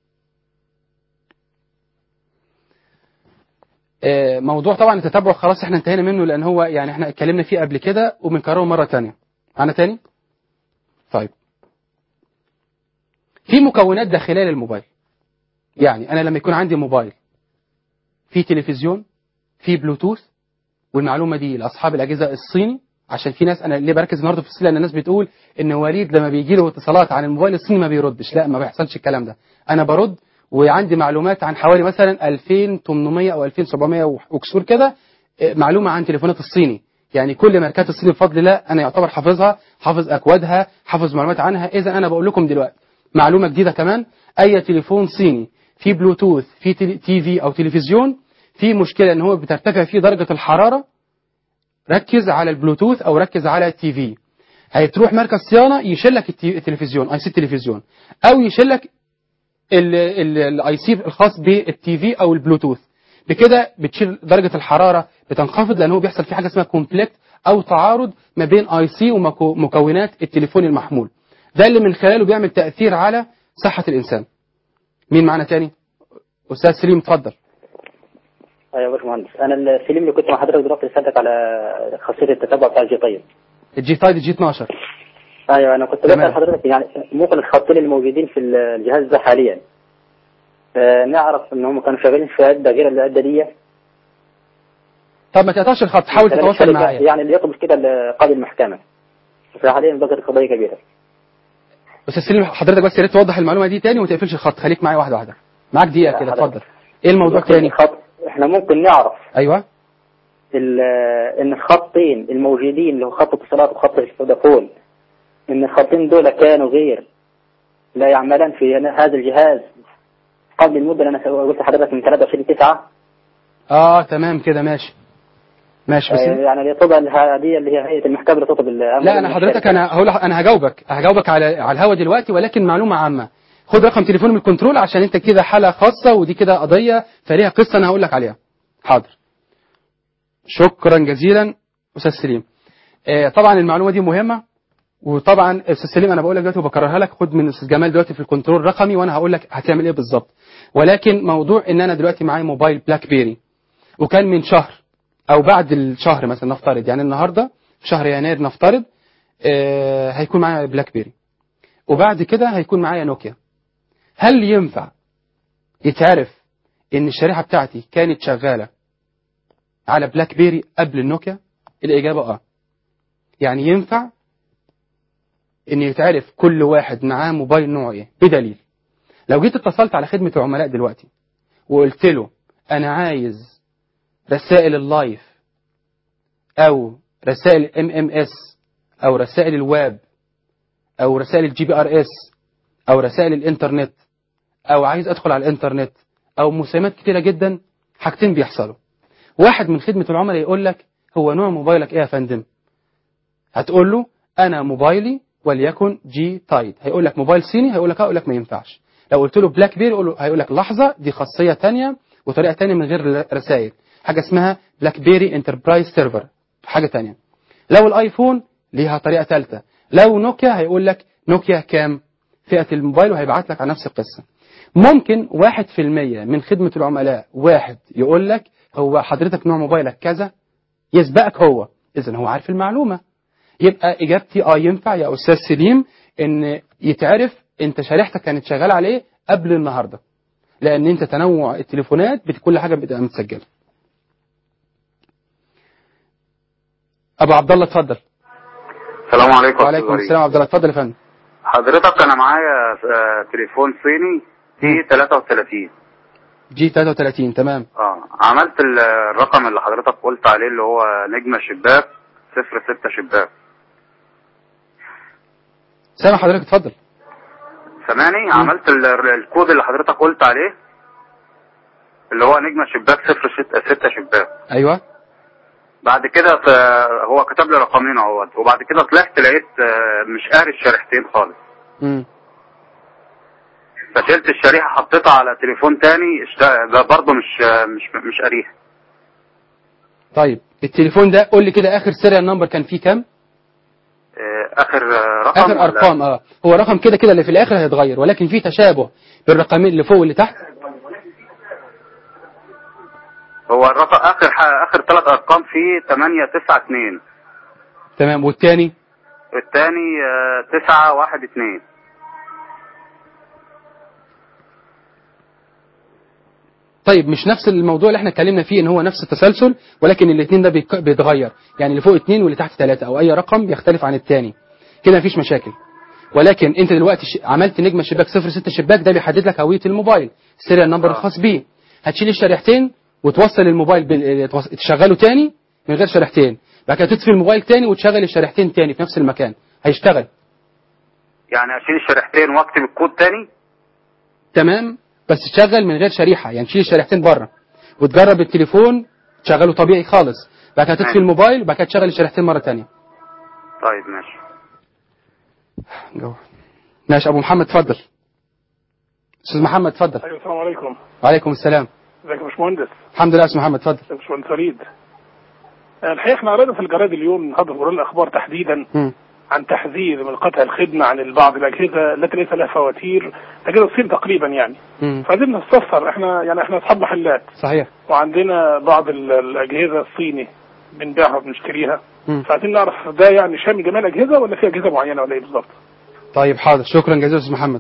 آه، موضوع طبعا التتبع خلاص احنا انتهينا منه لان هو يعني احنا اتكلمنا فيه قبل كده وبنكرره مره تانية معانا تاني طيب في مكونات داخليه للموبايل يعني انا لما يكون عندي موبايل في تلفزيون في بلوتوث والمعلومه دي لاصحاب الاجهزه الصيني عشان في ناس انا ليه بركز النهارده في السلة لان الناس بتقول ان وليد لما بيجي له اتصالات عن الموبايل الصيني ما بيردش لا ما بيحصلش الكلام ده انا برد وعندي معلومات عن حوالي مثلا 2800 او 2700 وكسور كده آه، معلومه عن تليفونات الصيني يعني كل ماركات الصيني بفضل الله انا يعتبر حافظها حافظ اكوادها حافظ معلومات عنها اذا انا بقول لكم دلوقتي معلومه جديده كمان اي تليفون صيني في بلوتوث في تي تي في او تلفزيون في مشكله ان هو بترتفع فيه درجه الحراره ركز على البلوتوث او ركز على التي في هتروح مركز صيانه يشيل لك التي- التلفزيون اي سي التلفزيون او يشيل لك الاي سي الخاص بالتي في او البلوتوث بكده بتشيل درجه الحراره بتنخفض لان هو بيحصل في حاجه اسمها كومبلكت او تعارض ما بين اي سي ومكونات التليفون المحمول ده اللي من خلاله بيعمل تاثير على صحه الانسان مين معانا تاني استاذ سليم اتفضل ايوه يا باشمهندس انا الفيلم اللي كنت مع حضرتك دلوقتي سالتك على خاصيه التتبع بتاع الجي طيب الجي تايد الجي 12 ايوه انا كنت تمام. بسال حضرتك يعني ممكن الخطين الموجودين في الجهاز ده حاليا آه نعرف ان هم كانوا شغالين في عده غير العده دي طب ما تقطعش الخط حاول كلام تتواصل الشركة معايا يعني اللي يطلب كده قاضي المحكمه فحاليا بقت قضيه كبيره استاذ سليم حضرتك بس يا ريت توضح المعلومه دي تاني وما تقفلش الخط خليك معايا واحده واحده معاك دقيقه لا، كده حضرتك. اتفضل ايه الموضوع ممكن تاني الخط احنا ممكن نعرف ايوه ال- ان الخطين الموجودين اللي هو خط اتصالات وخط فودافون ان الخطين دول كانوا غير لا يعملان في هذا الجهاز قبل المده اللي انا قلت لحضرتك من 23 9 اه تمام كده ماشي ماشي بس يعني اللي تطلب هذه اللي هي هيئه المحكمه اللي تطلب الامر لا من انا حضرتك الشركة. انا هقول انا هجاوبك هجاوبك على على الهوا دلوقتي ولكن معلومه عامه خد رقم تليفون من الكنترول عشان انت كده حاله خاصه ودي كده قضيه فليها قصه انا هقول لك عليها حاضر شكرا جزيلا استاذ سليم آه، طبعا المعلومه دي مهمه وطبعا استاذ سليم انا بقول لك دلوقتي وبكررها لك خد من استاذ جمال دلوقتي في الكنترول الرقمي وانا هقول لك هتعمل ايه بالظبط ولكن موضوع ان انا دلوقتي معايا موبايل بلاك بيري وكان من شهر او بعد الشهر مثلا نفترض يعني النهارده في شهر يناير نفترض آه هيكون معايا بلاك بيري وبعد كده هيكون معايا نوكيا هل ينفع يتعرف ان الشريحه بتاعتي كانت شغاله على بلاك بيري قبل النوكيا الاجابه اه يعني ينفع ان يتعرف كل واحد معاه موبايل نوعه ايه بدليل لو جيت اتصلت على خدمه العملاء دلوقتي وقلت له انا عايز رسائل اللايف او رسائل ام ام اس او رسائل الويب او رسائل الجي بي ار اس او رسائل الانترنت او عايز ادخل على الانترنت او مساهمات كتيره جدا حاجتين بيحصلوا واحد من خدمه العملاء يقول لك هو نوع موبايلك ايه يا فندم هتقول له انا موبايلي وليكن جي تايد هيقول لك موبايل صيني هيقول لك اه يقول لك ما ينفعش لو قلت له بلاك بيري يقول له هيقول لك لحظه دي خاصيه تانية وطريقه تانية من غير رسائل حاجه اسمها بلاك بيري انتربرايز سيرفر حاجه تانية لو الايفون ليها طريقه ثالثه لو نوكيا هيقول لك نوكيا كام فئه الموبايل وهيبعت لك على نفس القصه ممكن واحد في المية من خدمة العملاء واحد يقول لك هو حضرتك نوع موبايلك كذا يسبقك هو إذا هو عارف المعلومة يبقى إجابتي آه ينفع يا أستاذ سليم إن يتعرف أنت شريحتك كانت شغالة عليه قبل النهاردة لأن أنت تنوع التليفونات بت- كل حاجة بتبقى متسجلة أبو عبد الله اتفضل السلام عليكم وعليكم السلام عبد الله اتفضل يا فندم حضرتك انا معايا آه، تليفون صيني تي 33 جي 33 تمام اه عملت ال- الرقم اللي حضرتك قلت عليه اللي هو نجمة شباك صفر ستة شباك سامع حضرتك اتفضل سامعني عملت ال- الكود اللي حضرتك قلت عليه اللي هو نجمة شباك صفر ست- ستة شباك أيوه بعد كده ط- هو كتب لي رقمين اهوت وبعد كده طلعت لقيت آه، مش قاري الشريحتين خالص مم. فشلت الشريحة حطيتها على تليفون تاني اشت- ده برضه مش آه، مش مش قاريها طيب التليفون ده قول لي كده آخر سيريال نمبر كان فيه كام آه، اخر آه، رقم اخر ولا- ارقام اه هو رقم كده كده اللي في الاخر هيتغير ولكن في تشابه بالرقمين اللي فوق واللي تحت هو الرقم اخر ح- اخر ثلاث ارقام فيه 8 9 2 تمام والتاني الثاني 9 1 2 طيب مش نفس الموضوع اللي احنا اتكلمنا فيه ان هو نفس التسلسل ولكن الاثنين ده بيك- بيتغير يعني اللي فوق اثنين واللي تحت ثلاثة او اي رقم بيختلف عن الثاني كده مفيش مشاكل ولكن انت دلوقتي ش- عملت نجمه شباك 06 شباك ده بيحدد لك هويه الموبايل السيريال نمبر الخاص بيه هتشيل الشريحتين وتوصل الموبايل بال... توص- تشغله تاني من غير شريحتين بعد كده تطفي الموبايل تاني وتشغل الشريحتين تاني في نفس المكان هيشتغل يعني اشيل الشريحتين واكتب الكود تاني تمام بس تشغل من غير شريحه يعني تشيل الشريحتين بره وتجرب التليفون تشغله طبيعي خالص بعد كده تطفي تمام. الموبايل وبعد كده تشغل الشريحتين مره تانية طيب ماشي جو. ماشي ابو محمد اتفضل استاذ محمد اتفضل ايوه السلام عليكم وعليكم السلام ازيك يا باشمهندس الحمد لله يا استاذ محمد اتفضل يا باشمهندس فريد آه، الحقيقه احنا قرينا في الجرائد اليوم النهارده في جرائد الاخبار تحديدا مم. عن تحذير من قطع الخدمه عن بعض الاجهزه التي ليس لها فواتير اجهزه الصين تقريبا يعني مم. فعايزين نستفسر احنا يعني احنا اصحاب محلات صحيح وعندنا بعض ال- الاجهزه الصيني بنبيعها وبنشتريها مم. فعايزين نعرف ده يعني شامل جميع الاجهزه ولا في اجهزه معينه ولا ايه بالظبط؟ طيب حاضر شكرا جزيلا استاذ محمد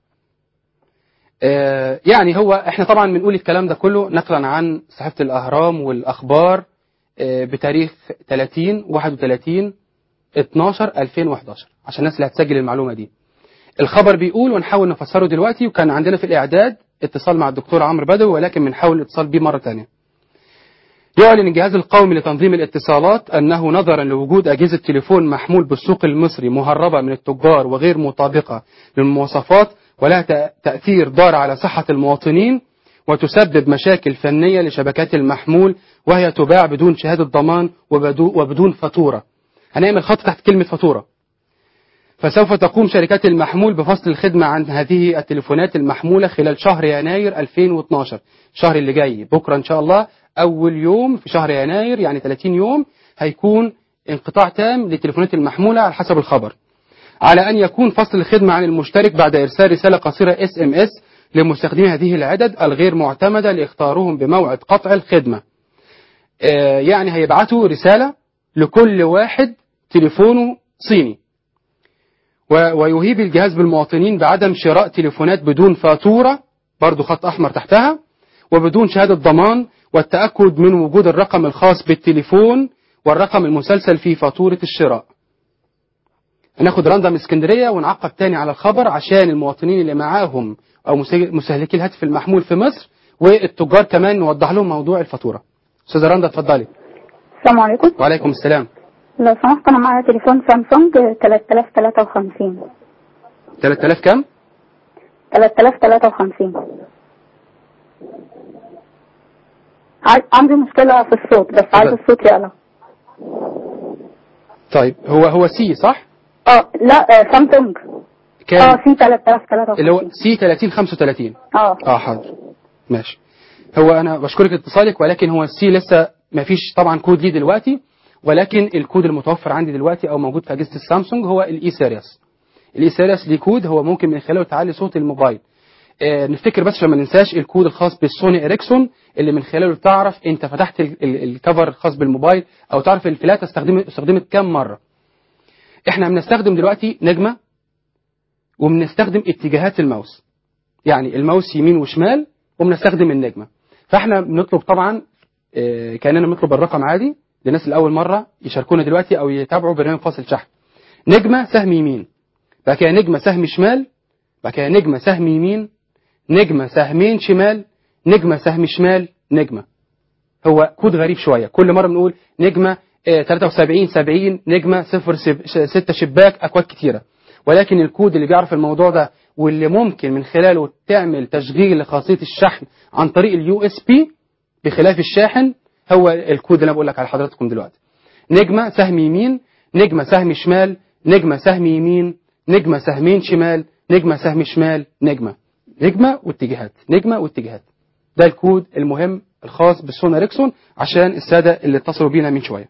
آه يعني هو احنا طبعا بنقول الكلام ده كله نقلا عن صحيفه الاهرام والاخبار آه بتاريخ 30 31 12 2011 عشان الناس اللي هتسجل المعلومه دي الخبر بيقول ونحاول نفسره دلوقتي وكان عندنا في الاعداد اتصال مع الدكتور عمرو بدوي ولكن بنحاول الاتصال بيه مره ثانيه يعلن الجهاز القومي لتنظيم الاتصالات أنه نظرا لوجود أجهزة تليفون محمول بالسوق المصري مهربة من التجار وغير مطابقة للمواصفات ولها تأ- تأثير ضار على صحة المواطنين وتسبب مشاكل فنية لشبكات المحمول وهي تباع بدون شهادة ضمان وبدو- وبدون فاتورة هنعمل خط تحت كلمة فاتورة فسوف تقوم شركات المحمول بفصل الخدمة عن هذه التليفونات المحمولة خلال شهر يناير 2012 الشهر اللي جاي بكرة إن شاء الله أول يوم في شهر يناير يعني 30 يوم هيكون انقطاع تام للتليفونات المحمولة على حسب الخبر على أن يكون فصل الخدمة عن المشترك بعد إرسال رسالة قصيرة اس ام اس لمستخدمي هذه العدد الغير معتمدة لاختارهم بموعد قطع الخدمة آه، يعني هيبعتوا رسالة لكل واحد تليفونه صيني و- ويهيب الجهاز بالمواطنين بعدم شراء تليفونات بدون فاتورة برضو خط أحمر تحتها وبدون شهادة ضمان والتأكد من وجود الرقم الخاص بالتليفون والرقم المسلسل في فاتورة الشراء هناخد راندم اسكندرية ونعقب تاني على الخبر عشان المواطنين اللي معاهم أو مسي- مستهلكي الهاتف المحمول في مصر والتجار كمان نوضح لهم موضوع الفاتورة أستاذة رندا اتفضلي السلام عليكم وعليكم السلام لو سمحت انا معايا تليفون سامسونج 3053 3000 كام؟ 3053 عاي- عندي مشكلة في الصوت بس عايز اتفضل. الصوت يعلى طيب هو هو سي صح؟ اه لا آه، سامسونج كام؟ اه في 3053 اللي هو سي 30 35 اه اه حاضر ماشي هو انا بشكرك اتصالك ولكن هو السي لسه ما فيش طبعا كود ليه دلوقتي ولكن الكود المتوفر عندي دلوقتي او موجود في اجهزه السامسونج هو الاي سيريس الاي سيريس ليه كود هو ممكن من خلاله تعلي صوت الموبايل آه نفتكر بس عشان ما ننساش الكود الخاص بالسوني اريكسون اللي من خلاله تعرف انت فتحت ال- ال- الكفر الخاص بالموبايل او تعرف الفلاته استخدمت استخدمت كام مره احنا بنستخدم دلوقتي نجمه وبنستخدم اتجاهات الماوس يعني الماوس يمين وشمال وبنستخدم النجمة فاحنا بنطلب طبعا آه، كأننا بنطلب الرقم عادي للناس اللي أول مرة يشاركونا دلوقتي أو يتابعوا برنامج فاصل شحن نجمة سهم يمين بعد كده نجمة سهم شمال بعد كده نجمة سهم يمين نجمة سهمين شمال نجمة سهم شمال نجمة هو كود غريب شوية كل مرة بنقول نجمة آه، 73 70 نجمة 0 6 شباك أكواد كتيرة ولكن الكود اللي بيعرف الموضوع ده واللي ممكن من خلاله تعمل تشغيل لخاصية الشحن عن طريق اليو اس بي بخلاف الشاحن هو الكود اللي انا بقول لك على حضراتكم دلوقتي نجمة سهم يمين نجمة سهم شمال نجمة سهم يمين نجمة سهمين شمال نجمة سهم شمال نجمة نجمة واتجاهات نجمة واتجاهات ده الكود المهم الخاص بالسونا ريكسون عشان السادة اللي اتصلوا بينا من شوية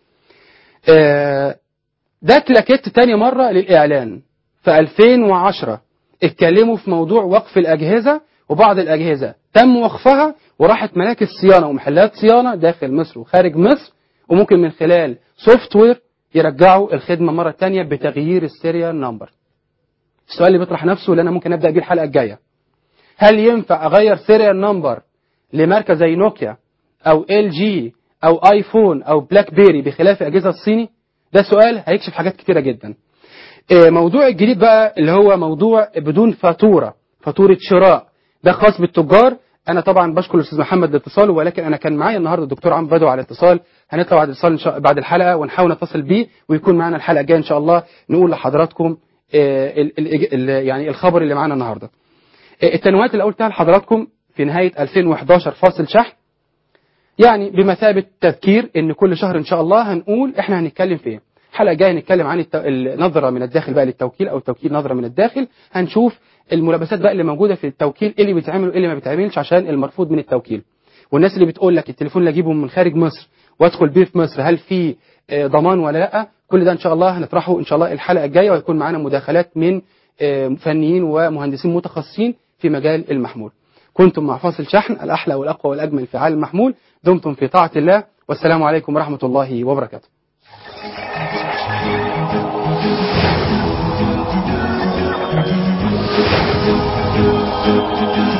آه، ده كلاكيت تاني مرة للإعلان في 2010 اتكلموا في موضوع وقف الأجهزة وبعض الأجهزة تم وقفها وراحت مراكز صيانة ومحلات صيانة داخل مصر وخارج مصر وممكن من خلال سوفت وير يرجعوا الخدمة مرة تانية بتغيير السيريال نمبر السؤال اللي بيطرح نفسه اللي أنا ممكن أبدأ بيه الحلقة الجاية هل ينفع أغير سيريال نمبر لماركة زي نوكيا أو ال جي أو آيفون أو بلاك بيري بخلاف الأجهزة الصيني ده سؤال هيكشف حاجات كتيرة جدا آه، موضوع الجديد بقى اللي هو موضوع بدون فاتورة فاتورة شراء ده خاص بالتجار انا طبعا بشكر الاستاذ محمد لاتصاله ولكن انا كان معايا النهارده الدكتور عم بدو على الاتصال هنطلع بعد الاتصال إن شاء بعد الحلقه ونحاول نتصل بيه ويكون معنا الحلقه الجايه ان شاء الله نقول لحضراتكم آه، ال ال ال يعني الخبر اللي معانا النهارده آه، التنويهات اللي قلتها لحضراتكم في نهايه 2011 فاصل شحن يعني بمثابة تذكير ان كل شهر ان شاء الله هنقول احنا هنتكلم في ايه الحلقة الجاية هنتكلم عن الت- النظرة من الداخل بقى للتوكيل او التوكيل نظرة من الداخل هنشوف الملابسات بقى اللي موجودة في التوكيل ايه اللي بيتعمل وايه اللي ما بيتعملش عشان المرفوض من التوكيل والناس اللي بتقول لك التليفون اللي اجيبه من خارج مصر وادخل بيه في مصر هل في آه، ضمان ولا لا كل ده ان شاء الله هنطرحه ان شاء الله الحلقة الجاية وهيكون معانا مداخلات من آه، فنيين ومهندسين متخصصين في مجال المحمول كنتم مع فاصل شحن الأحلى والأقوى والأجمل في عالم المحمول دمتم في طاعة الله والسلام عليكم ورحمة الله وبركاته Thank you.